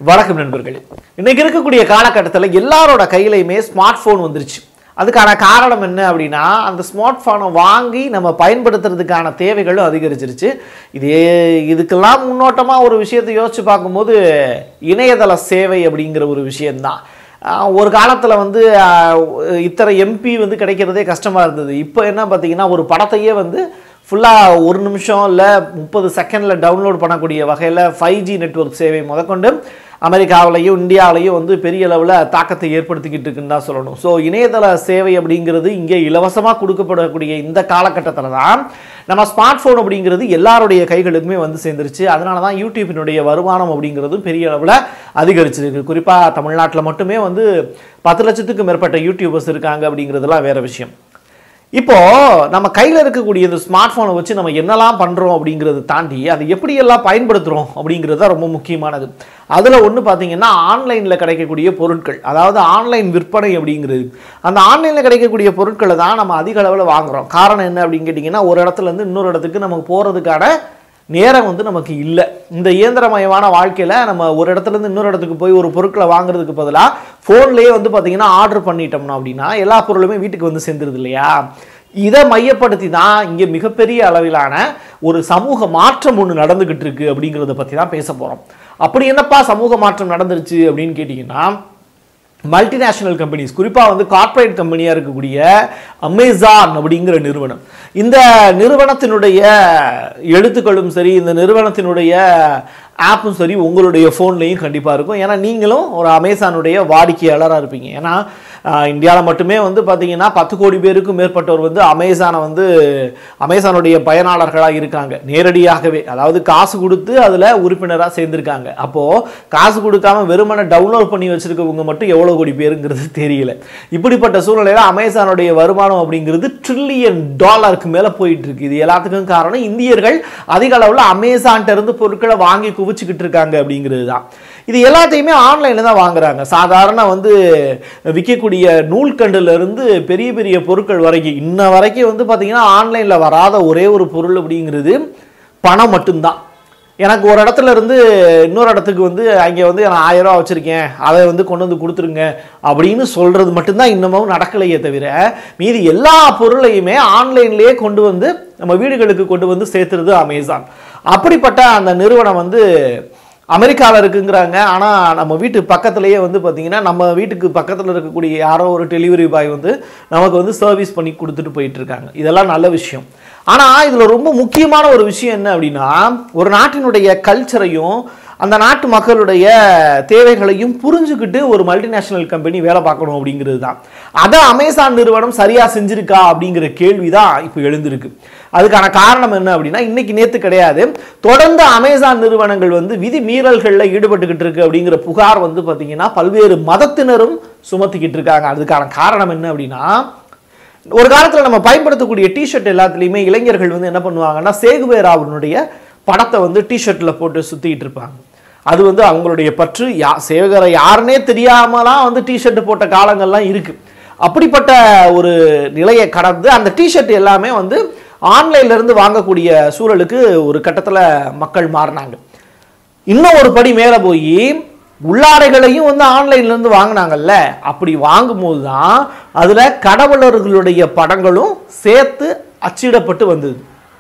வணக்கம் நண்பர்களே இன்னைக்கு இருக்கக்கூடிய காலகட்டத்தில் எல்லாரோட கையிலையுமே ஸ்மார்ட் ஃபோன் வந்துருச்சு அதுக்கான காரணம் என்ன அப்படின்னா அந்த ஸ்மார்ட் ஃபோனை வாங்கி நம்ம பயன்படுத்துறதுக்கான தேவைகளும் அதிகரிச்சிருச்சு இதே இதுக்கெல்லாம் முன்னோட்டமாக ஒரு விஷயத்தை யோசிச்சு பார்க்கும்போது இணையதள சேவை அப்படிங்கிற ஒரு விஷயம்தான் ஆஹ் ஒரு காலத்தில் வந்து ஆஹ் இத்தனை எம்பி வந்து கிடைக்கிறதே கஷ்டமாக இருந்தது இப்போ என்ன பார்த்தீங்கன்னா ஒரு படத்தையே வந்து ஃபுல்லாக ஒரு நிமிஷம் இல்லை முப்பது செகண்டில் டவுன்லோட் பண்ணக்கூடிய வகையில் ஃபைவ் ஜி நெட்வொர்க் சேவை முதற்கொண்டு அமெரிக்காவிலையும் இந்தியாவிலையும் வந்து பெரிய அளவில் தாக்கத்தை ஏற்படுத்திக்கிட்டு இருக்குன்னு தான் சொல்லணும் ஸோ இணையதள சேவை அப்படிங்கிறது இங்கே இலவசமாக கொடுக்கப்படக்கூடிய இந்த காலகட்டத்தில் தான் நம்ம ஸ்மார்ட் ஃபோன் அப்படிங்கிறது எல்லாருடைய கைகளுக்குமே வந்து சேர்ந்துருச்சு அதனால தான் யூடியூப்பினுடைய வருமானம் அப்படிங்கிறதும் பெரிய அளவில் அதிகரிச்சிருக்கு குறிப்பாக தமிழ்நாட்டில் மட்டுமே வந்து பத்து லட்சத்துக்கு மேற்பட்ட யூடியூபர்ஸ் இருக்காங்க அப்படிங்கிறதுலாம் வேற விஷயம் இப்போ நம்ம கையில் இருக்கக்கூடிய இந்த ஸ்மார்ட் ஃபோனை வச்சு நம்ம என்னெல்லாம் பண்ணுறோம் அப்படிங்கிறத தாண்டி அதை எப்படியெல்லாம் பயன்படுத்துகிறோம் அப்படிங்கிறது தான் ரொம்ப முக்கியமானது அதில் ஒன்று பார்த்தீங்கன்னா ஆன்லைனில் கிடைக்கக்கூடிய பொருட்கள் அதாவது ஆன்லைன் விற்பனை அப்படிங்கிறது அந்த ஆன்லைனில் கிடைக்கக்கூடிய பொருட்களை தான் நம்ம அதிக அளவில் வாங்குறோம் காரணம் என்ன அப்படின்னு கேட்டிங்கன்னா ஒரு இடத்துல இருந்து இன்னொரு இடத்துக்கு நமக்கு போகிறதுக்கான நேரம் வந்து நமக்கு இல்லை இந்த இயந்திரமயமான வாழ்க்கையில் நம்ம ஒரு இடத்துல இருந்து இன்னொரு இடத்துக்கு போய் ஒரு பொருட்களை வாங்குறதுக்கு பதிலாக ஃபோன்லேயே வந்து பார்த்தீங்கன்னா ஆர்டர் பண்ணிட்டோம்னா அப்படின்னா எல்லா பொருளுமே வீட்டுக்கு வந்து சேர்ந்துருது இல்லையா இதை மையப்படுத்தி தான் இங்கே மிகப்பெரிய அளவிலான ஒரு சமூக மாற்றம் ஒன்று நடந்துக்கிட்டு இருக்கு அப்படிங்கிறத பற்றி தான் பேச போகிறோம் அப்படி என்னப்பா சமூக மாற்றம் நடந்துருச்சு அப்படின்னு கேட்டிங்கன்னா மல்டிநேஷனல் கம்பெனிஸ் குறிப்பாக வந்து கார்ப்பரேட் கம்பெனியாக இருக்கக்கூடிய அமேசான் அப்படிங்கிற நிறுவனம் இந்த நிறுவனத்தினுடைய எழுத்துக்களும் சரி இந்த நிறுவனத்தினுடைய ஆப்பும் சரி உங்களுடைய ஃபோன்லேயும் கண்டிப்பாக இருக்கும் ஏன்னா நீங்களும் ஒரு அமேசானுடைய வாடிக்கையாளராக இருப்பீங்க ஏன்னா இந்தியாவில் மட்டுமே வந்து பார்த்தீங்கன்னா பத்து கோடி பேருக்கும் மேற்பட்டோர் வந்து அமேசானை வந்து அமேசானுடைய பயனாளர்களாக இருக்காங்க நேரடியாகவே அதாவது காசு கொடுத்து அதில் உறுப்பினராக சேர்ந்துருக்காங்க அப்போது காசு கொடுக்காம வெறுமனை டவுன்லோட் பண்ணி வச்சுருக்கவங்க மட்டும் எவ்வளோ கோடி பேருங்கிறது தெரியல இப்படிப்பட்ட சூழ்நிலையில் அமேசானுடைய வருமானம் அப்படிங்கிறது ட்ரில்லியன் டாலருக்கு மேலே போயிட்டு இருக்கு இது எல்லாத்துக்கும் காரணம் இந்தியர்கள் அதிக அளவில் அமேசான்ட்ட இருந்து பொருட்களை வாங்கி குவிச்சுக்கிட்டு இருக்காங்க அப்படிங்கிறது தான் இது எல்லாத்தையுமே ஆன்லைனில் தான் வாங்குறாங்க சாதாரண வந்து விற்கக்கூடிய நூல்கண்டுல இருந்து பெரிய பெரிய பொருட்கள் வரைக்கும் இன்ன வரைக்கும் வந்து பார்த்தீங்கன்னா ஆன்லைனில் வராத ஒரே ஒரு பொருள் அப்படிங்கிறது பணம் மட்டும்தான் எனக்கு ஒரு இடத்துல இருந்து இன்னொரு இடத்துக்கு வந்து அங்கே வந்து நான் ஆயிரம் ரூபா வச்சுருக்கேன் அதை வந்து கொண்டு வந்து கொடுத்துருங்க அப்படின்னு சொல்கிறது மட்டும்தான் இன்னமும் நடக்கலையே தவிர மீதி எல்லா பொருளையுமே ஆன்லைன்லேயே கொண்டு வந்து நம்ம வீடுகளுக்கு கொண்டு வந்து சேர்த்துறது அமேசான் அப்படிப்பட்ட அந்த நிறுவனம் வந்து அமெரிக்காவில் இருக்குங்கிறாங்க ஆனால் நம்ம வீட்டு பக்கத்துலேயே வந்து பார்த்திங்கன்னா நம்ம வீட்டுக்கு பக்கத்தில் இருக்கக்கூடிய யாரோ ஒரு டெலிவரி பாய் வந்து நமக்கு வந்து சர்வீஸ் பண்ணி கொடுத்துட்டு போயிட்டு இருக்காங்க இதெல்லாம் நல்ல விஷயம் ஆனால் இதில் ரொம்ப முக்கியமான ஒரு விஷயம் என்ன அப்படின்னா ஒரு நாட்டினுடைய கல்ச்சரையும் அந்த நாட்டு மக்களுடைய தேவைகளையும் புரிஞ்சுக்கிட்டு ஒரு மல்டிநேஷனல் கம்பெனி வேலை பார்க்கணும் அப்படிங்கிறது தான் அதை அமேசான் நிறுவனம் சரியாக செஞ்சிருக்கா அப்படிங்கிற கேள்வி தான் இப்போ எழுந்திருக்கு அதுக்கான காரணம் என்ன அப்படின்னா இன்னைக்கு நேற்று கிடையாது தொடர்ந்து அமேசான் நிறுவனங்கள் வந்து விதி மீறல்களில் ஈடுபட்டுக்கிட்டு இருக்கு அப்படிங்கிற புகார் வந்து பார்த்தீங்கன்னா பல்வேறு மதத்தினரும் சுமத்திக்கிட்டு இருக்காங்க அதுக்கான காரணம் என்ன அப்படின்னா ஒரு காலத்தில் நம்ம பயன்படுத்தக்கூடிய டிஷர்ட் எல்லாத்துலேயுமே இளைஞர்கள் வந்து என்ன பண்ணுவாங்கன்னா சேகுவேராவினுடைய படத்தை வந்து டிஷர்ட்டில் போட்டு சுற்றிக்கிட்டு இருப்பாங்க அது வந்து அவங்களுடைய பற்று யா சேவகரை யாருன்னே தெரியாமலாம் வந்து டிஷர்ட் போட்ட காலங்கள்லாம் இருக்குது அப்படிப்பட்ட ஒரு நிலையை கடந்து அந்த டிஷர்ட் எல்லாமே வந்து ஆன்லைன்ல இருந்து வாங்கக்கூடிய சூழலுக்கு ஒரு கட்டத்தில் மக்கள் மாறினாங்க இன்னும் ஒரு படி மேலே போய் உள்ளாடைகளையும் வந்து ஆன்லைன்ல இருந்து வாங்கினாங்கல்ல அப்படி வாங்கும்போது தான் அதில் கடவுளர்களுடைய படங்களும் சேர்த்து அச்சிடப்பட்டு வந்தது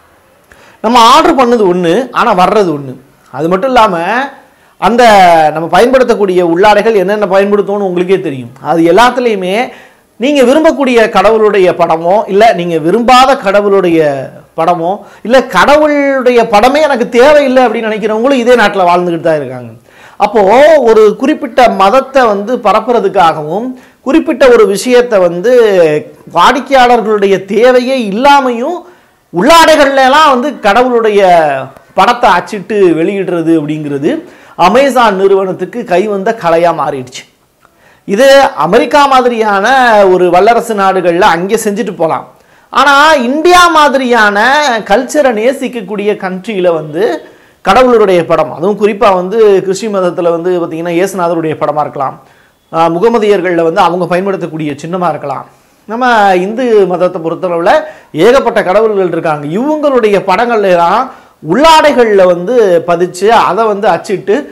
நம்ம ஆர்டர் பண்ணது ஒன்று ஆனால் வர்றது ஒன்று அது மட்டும் இல்லாமல் அந்த நம்ம பயன்படுத்தக்கூடிய உள்ளாடைகள் என்னென்ன பயன்படுத்தணும்னு உங்களுக்கே தெரியும் அது எல்லாத்துலேயுமே நீங்கள் விரும்பக்கூடிய கடவுளுடைய படமோ இல்லை நீங்கள் விரும்பாத கடவுளுடைய படமோ இல்லை கடவுளுடைய படமே எனக்கு தேவையில்லை அப்படின்னு நினைக்கிறவங்களும் இதே நாட்டில் வாழ்ந்துக்கிட்டு தான் இருக்காங்க அப்போது ஒரு குறிப்பிட்ட மதத்தை வந்து பரப்புறதுக்காகவும் குறிப்பிட்ட ஒரு விஷயத்தை வந்து வாடிக்கையாளர்களுடைய தேவையே இல்லாமையும் உள்ளாடைகள்லாம் வந்து கடவுளுடைய படத்தை அச்சிட்டு வெளியிடுறது அப்படிங்கிறது அமேசான் நிறுவனத்துக்கு கைவந்த கலையாக மாறிடுச்சு இது அமெரிக்கா மாதிரியான ஒரு வல்லரசு நாடுகளில் அங்கே செஞ்சுட்டு போகலாம் ஆனால் இந்தியா மாதிரியான கல்ச்சரை நேசிக்கக்கூடிய கண்ட்ரியில் வந்து கடவுளுடைய படம் அதுவும் குறிப்பாக வந்து கிறிஸ்டின் மதத்தில் வந்து பார்த்திங்கன்னா இயேசுநாதருடைய படமாக இருக்கலாம் ஆஹ் முகமதியர்களில் வந்து அவங்க பயன்படுத்தக்கூடிய சின்னமாக இருக்கலாம் நம்ம இந்து மதத்தை பொறுத்தளவில் ஏகப்பட்ட கடவுள்கள் இருக்காங்க இவங்களுடைய படங்கள்ல எல்லாம் உள்ளாடைகளில் வந்து பதிச்சு அதை வந்து அச்சிட்டு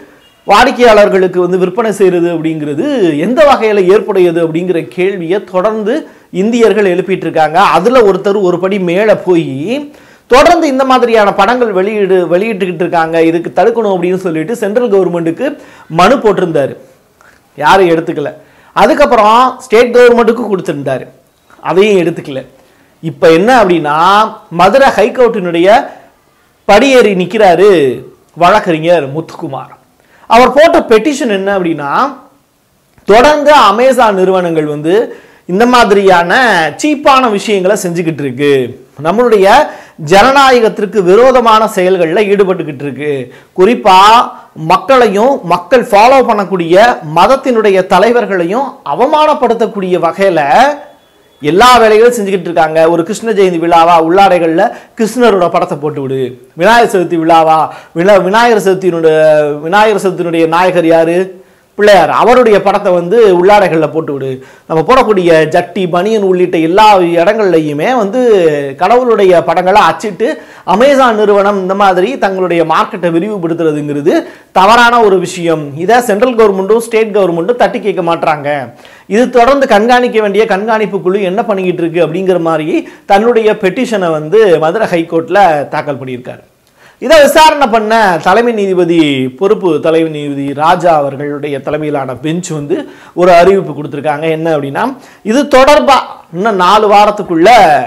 வாடிக்கையாளர்களுக்கு வந்து விற்பனை செய்கிறது அப்படிங்கிறது எந்த வகையில் ஏற்புடையது அப்படிங்கிற கேள்வியை தொடர்ந்து இந்தியர்கள் எழுப்பிட்டு இருக்காங்க அதில் ஒருத்தர் ஒரு படி மேலே போய் தொடர்ந்து இந்த மாதிரியான படங்கள் வெளியிடு வெளியிட்டுக்கிட்டு இருக்காங்க இதுக்கு தடுக்கணும் அப்படின்னு சொல்லிட்டு சென்ட்ரல் கவர்மெண்ட்டுக்கு மனு போட்டிருந்தாரு யாரும் எடுத்துக்கல அதுக்கப்புறம் ஸ்டேட் கவர்மெண்ட்டுக்கு கொடுத்துருந்தாரு அதையும் எடுத்துக்கல இப்போ என்ன அப்படின்னா மதுரை ஹைகோர்ட்டினுடைய படியேறி நிற்கிறாரு வழக்கறிஞர் முத்துக்குமார் அவர் போட்ட பெட்டிஷன் என்ன அப்படின்னா தொடர்ந்து அமேசான் நிறுவனங்கள் வந்து இந்த மாதிரியான சீப்பான விஷயங்களை செஞ்சுக்கிட்டு இருக்கு நம்மளுடைய ஜனநாயகத்திற்கு விரோதமான செயல்களில் ஈடுபட்டுக்கிட்டு இருக்கு குறிப்பா மக்களையும் மக்கள் ஃபாலோ பண்ணக்கூடிய மதத்தினுடைய தலைவர்களையும் அவமானப்படுத்தக்கூடிய வகையில எல்லா வேலைகளும் செஞ்சுக்கிட்டு இருக்காங்க ஒரு கிருஷ்ண ஜெயந்தி விழாவா உள்ளாடைகளில் கிருஷ்ணரோட படத்தை போட்டு விடு விநாயகர் சதுர்த்தி விழாவா வினா விநாயகர் சதுர்த்தியினுடைய விநாயகர் சதுர்த்தியினுடைய நாயகர் யாரு பிள்ளையார் அவருடைய படத்தை வந்து உள்ளாடைகளில் போட்டு விடு நம்ம போடக்கூடிய ஜட்டி பனியன் உள்ளிட்ட எல்லா இடங்கள்லையுமே வந்து கடவுளுடைய படங்களை அச்சிட்டு அமேசான் நிறுவனம் இந்த மாதிரி தங்களுடைய மார்க்கெட்டை விரிவுபடுத்துறதுங்கிறது தவறான ஒரு விஷயம் இதை சென்ட்ரல் கவர்மெண்ட்டும் ஸ்டேட் கவர்மெண்ட்டும் தட்டி கேட்க மாட்றாங்க இது தொடர்ந்து கண்காணிக்க வேண்டிய கண்காணிப்பு குழு என்ன பண்ணிக்கிட்டு இருக்கு அப்படிங்கிற மாதிரி தன்னுடைய பெட்டிஷனை வந்து மதுரை ஹைகோர்ட்டில் தாக்கல் பண்ணியிருக்காரு இதை விசாரணை பண்ண தலைமை நீதிபதி பொறுப்பு தலைமை நீதிபதி ராஜா அவர்களுடைய தலைமையிலான பெஞ்ச் வந்து ஒரு அறிவிப்பு கொடுத்துருக்காங்க என்ன அப்படின்னா இது தொடர்பா இன்னும் நாலு வாரத்துக்குள்ள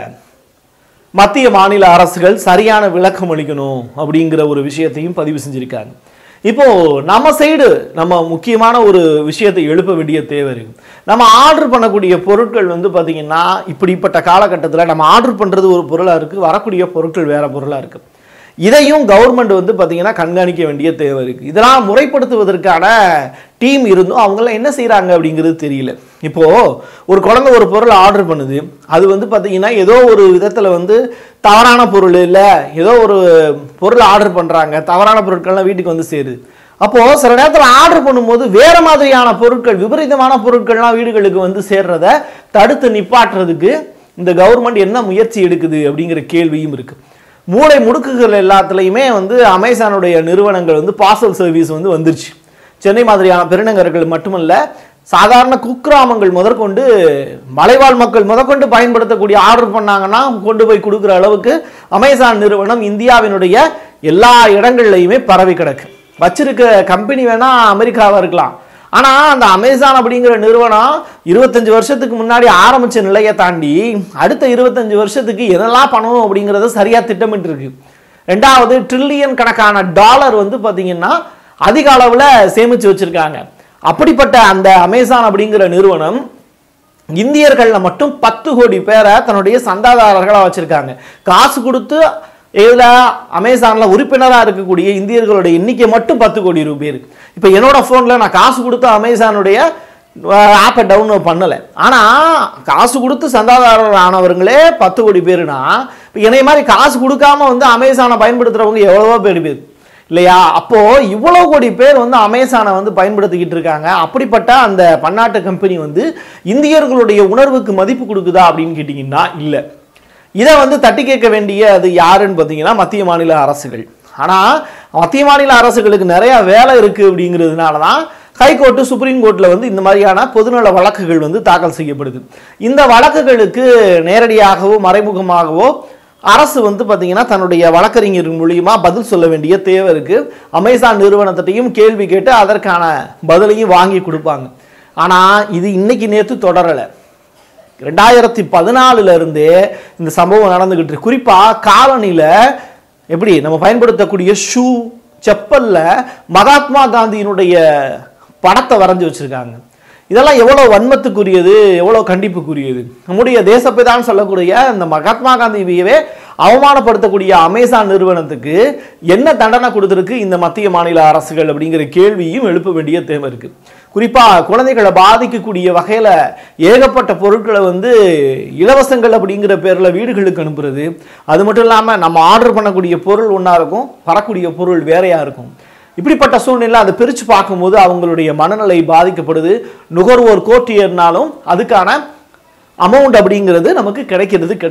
மத்திய மாநில அரசுகள் சரியான விளக்கம் அளிக்கணும் அப்படிங்கிற ஒரு விஷயத்தையும் பதிவு செஞ்சிருக்காங்க இப்போ நம்ம சைடு நம்ம முக்கியமான ஒரு விஷயத்தை எழுப்ப வேண்டிய தேவை இருக்கு நம்ம ஆர்டர் பண்ணக்கூடிய பொருட்கள் வந்து பார்த்தீங்கன்னா இப்படிப்பட்ட காலகட்டத்தில் நம்ம ஆர்டர் பண்ணுறது ஒரு பொருளாக இருக்குது வரக்கூடிய பொருட்கள் வேற பொருளாக இருக்குது இதையும் கவர்மெண்ட் வந்து பார்த்தீங்கன்னா கண்காணிக்க வேண்டிய தேவை இருக்குது இதெல்லாம் முறைப்படுத்துவதற்கான டீம் இருந்தும் அவங்களாம் என்ன செய்கிறாங்க அப்படிங்கிறது தெரியல இப்போது ஒரு குழந்தை ஒரு பொருள் ஆர்டர் பண்ணுது அது வந்து பார்த்தீங்கன்னா ஏதோ ஒரு விதத்தில் வந்து தவறான பொருள் இல்லை ஏதோ ஒரு பொருள் ஆர்டர் பண்ணுறாங்க தவறான பொருட்கள்லாம் வீட்டுக்கு வந்து சேருது அப்போது சில நேரத்தில் ஆர்டர் பண்ணும்போது வேறு மாதிரியான பொருட்கள் விபரீதமான பொருட்கள்லாம் வீடுகளுக்கு வந்து சேர்றத தடுத்து நிப்பாட்டுறதுக்கு இந்த கவர்மெண்ட் என்ன முயற்சி எடுக்குது அப்படிங்கிற கேள்வியும் இருக்குது மூளை முடுக்குகள் எல்லாத்துலேயுமே வந்து அமேசானுடைய நிறுவனங்கள் வந்து பார்சல் சர்வீஸ் வந்து வந்துருச்சு சென்னை மாதிரியான பெருநகரங்கள் மட்டுமல்ல சாதாரண குக்கிராமங்கள் முதற்கொண்டு மலைவாழ் மக்கள் முதற்கொண்டு பயன்படுத்தக்கூடிய ஆர்டர் பண்ணாங்கன்னா கொண்டு போய் கொடுக்குற அளவுக்கு அமேசான் நிறுவனம் இந்தியாவினுடைய எல்லா இடங்கள்லையுமே பரவி கிடக்கு வச்சிருக்க கம்பெனி வேணா அமெரிக்காவாக இருக்கலாம் ஆனால் அந்த அமேசான் அப்படிங்கிற நிறுவனம் இருபத்தஞ்சு வருஷத்துக்கு முன்னாடி ஆரம்பிச்ச நிலையை தாண்டி அடுத்த இருபத்தஞ்சு வருஷத்துக்கு என்னெல்லாம் பண்ணணும் அப்படிங்கிறத சரியாக திட்டமிட்டு இருக்கு ரெண்டாவது ட்ரில்லியன் கணக்கான டாலர் வந்து பார்த்தீங்கன்னா அதிக அளவில் சேமித்து வச்சிருக்காங்க அப்படிப்பட்ட அந்த அமேசான் அப்படிங்கிற நிறுவனம் இந்தியர்களில் மட்டும் பத்து கோடி பேரை தன்னுடைய சந்தாதாரர்களாக வச்சிருக்காங்க காசு கொடுத்து இதில் அமேசானில் உறுப்பினராக இருக்கக்கூடிய இந்தியர்களுடைய எண்ணிக்கை மட்டும் பத்து கோடி ரூபாய் இப்போ என்னோட ஃபோனில் நான் காசு கொடுத்து அமேசானுடைய ஆப்பை டவுன்லோட் பண்ணலை ஆனால் காசு கொடுத்து சந்தாதாரர் ஆனவங்களே பத்து கோடி பேருனா இப்போ என்னைய மாதிரி காசு கொடுக்காம வந்து அமேசானை பயன்படுத்துகிறவங்க எவ்வளவோ பேர் பேர் இல்லையா அப்போ இவ்வளோ கோடி பேர் வந்து அமேசானை வந்து பயன்படுத்திக்கிட்டு இருக்காங்க அப்படிப்பட்ட அந்த பன்னாட்டு கம்பெனி வந்து இந்தியர்களுடைய உணர்வுக்கு மதிப்பு கொடுக்குதா அப்படின்னு கேட்டிங்கன்னா இல்லை இதை வந்து தட்டி கேட்க வேண்டிய அது யாருன்னு பார்த்தீங்கன்னா மத்திய மாநில அரசுகள் ஆனால் மத்திய மாநில அரசுகளுக்கு நிறைய வேலை இருக்குது அப்படிங்கிறதுனால தான் ஹைகோர்ட்டு சுப்ரீம் கோர்ட்டில் வந்து இந்த மாதிரியான பொதுநல வழக்குகள் வந்து தாக்கல் செய்யப்படுது இந்த வழக்குகளுக்கு நேரடியாகவோ மறைமுகமாகவோ அரசு வந்து பார்த்தீங்கன்னா தன்னுடைய வழக்கறிஞர் மூலியமா பதில் சொல்ல வேண்டிய தேவை இருக்கு அமேசான் நிறுவனத்திட்டையும் கேள்வி கேட்டு அதற்கான பதிலையும் வாங்கி கொடுப்பாங்க ஆனால் இது இன்னைக்கு நேற்று தொடரலை ரெண்டாயிரத்தி பதினாலுல இருந்தே இந்த சம்பவம் நடந்துகிட்டு இருக்கு குறிப்பா காலனில எப்படி நம்ம பயன்படுத்தக்கூடிய ஷூ செப்பல்ல மகாத்மா காந்தியினுடைய படத்தை வரைஞ்சு வச்சிருக்காங்க இதெல்லாம் எவ்வளோ வன்மத்துக்குரியது எவ்வளோ கண்டிப்புக்குரியது நம்முடைய தேசப்பிதான்னு சொல்லக்கூடிய இந்த மகாத்மா காந்தியவே அவமானப்படுத்தக்கூடிய அமேசான் நிறுவனத்துக்கு என்ன தண்டனை கொடுத்துருக்கு இந்த மத்திய மாநில அரசுகள் அப்படிங்கிற கேள்வியும் எழுப்ப வேண்டிய தேவை இருக்கு குறிப்பாக குழந்தைகளை பாதிக்கக்கூடிய வகையில் ஏகப்பட்ட பொருட்களை வந்து இலவசங்கள் அப்படிங்கிற பேரில் வீடுகளுக்கு அனுப்புறது அது மட்டும் இல்லாமல் நம்ம ஆர்டர் பண்ணக்கூடிய பொருள் ஒன்றா இருக்கும் வரக்கூடிய பொருள் வேறையாக இருக்கும் இப்படிப்பட்ட சூழ்நிலை அதை பிரித்து பார்க்கும்போது அவங்களுடைய மனநிலை பாதிக்கப்படுது நுகர்வோர் கோர்ட் ஏறினாலும் அதுக்கான அமௌண்ட் அப்படிங்கிறது நமக்கு கிடைக்கிறது கிடையாது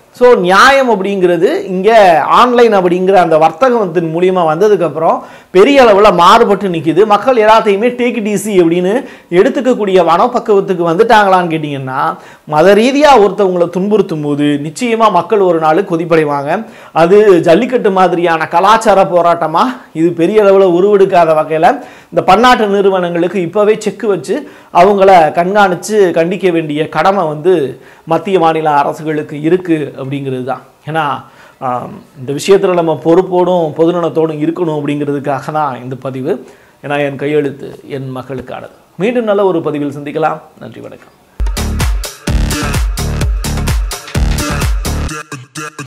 ஸோ நியாயம் அப்படிங்கிறது இங்கே ஆன்லைன் அப்படிங்கிற அந்த வர்த்தகத்தின் மூலியமா வந்ததுக்கப்புறம் பெரிய அளவில் மாறுபட்டு நிற்கிது மக்கள் எல்லாத்தையுமே டேக் இட் ஈஸி அப்படின்னு எடுத்துக்கக்கூடிய மனப்பக்குவத்துக்கு வந்துட்டாங்களான்னு கேட்டிங்கன்னா மத ரீதியாக ஒருத்தவங்களை துன்புறுத்தும் போது நிச்சயமாக மக்கள் ஒரு நாள் கொதிப்படைவாங்க அது ஜல்லிக்கட்டு மாதிரியான கலாச்சார போராட்டமாக இது பெரிய அளவில் உருவெடுக்காத வகையில் இந்த பன்னாட்டு நிறுவனங்களுக்கு இப்போவே செக் வச்சு அவங்கள கண்காணித்து கண்டிக்க வேண்டிய கடமை வந்து மத்திய மாநில அரசுகளுக்கு இருக்குது அப்படிங்கிறது தான் ஏன்னா ஆம், இந்த விஷயத்தில் நம்ம பொறுப்போடும் பொதுநலத்தோடும் இருக்கணும் அப்படிங்கிறதுக்காக தான் இந்த பதிவு ஏன்னா என் கையெழுத்து என் மக்களுக்கானது மீண்டும் நல்ல ஒரு பதிவில் சந்திக்கலாம் நன்றி வணக்கம்